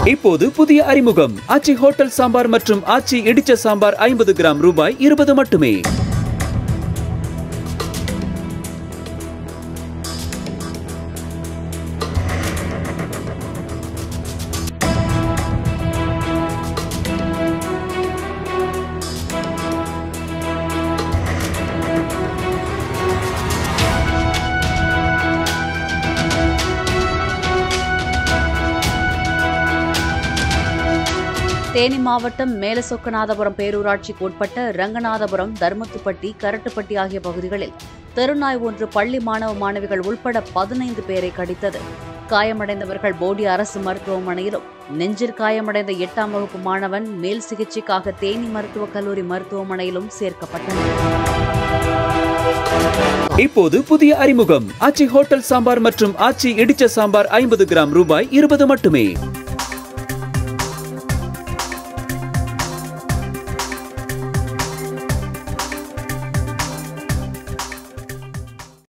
இப்போது புதிய அறிமுகம் ஆச்சி ஹோட்டல் சாம்பார் மற்றும் ஆச்சி இடிச்ச சாம்பார் ஐம்பது கிராம் ரூபாய் இருபது மட்டுமே தேனி மாவட்டம் மேலசொக்கநாதபுரம் பேரூராட்சிக்கு உட்பட்ட ரங்கநாதபுரம் தர்மத்துப்பட்டி கரட்டுப்பட்டி ஆகிய பகுதிகளில் தெருநாய் ஒன்று பள்ளி மாணவ மாணவிகள் உட்பட பதினைந்து பேரை கடித்தது காயமடைந்தவர்கள் போடி அரசு மருத்துவமனையிலும் நெஞ்சில் காயமடைந்த எட்டாம் வகுப்பு மாணவன் மேல் சிகிச்சைக்காக தேனி மருத்துவக் கல்லூரி மருத்துவமனையிலும் சேர்க்கப்பட்டனர் இப்போது புதிய அறிமுகம் ஆச்சி ஹோட்டல் சாம்பார் மற்றும் ஆச்சி இடிச்ச சாம்பார் ஐம்பது கிராம் ரூபாய் இருபது மட்டுமே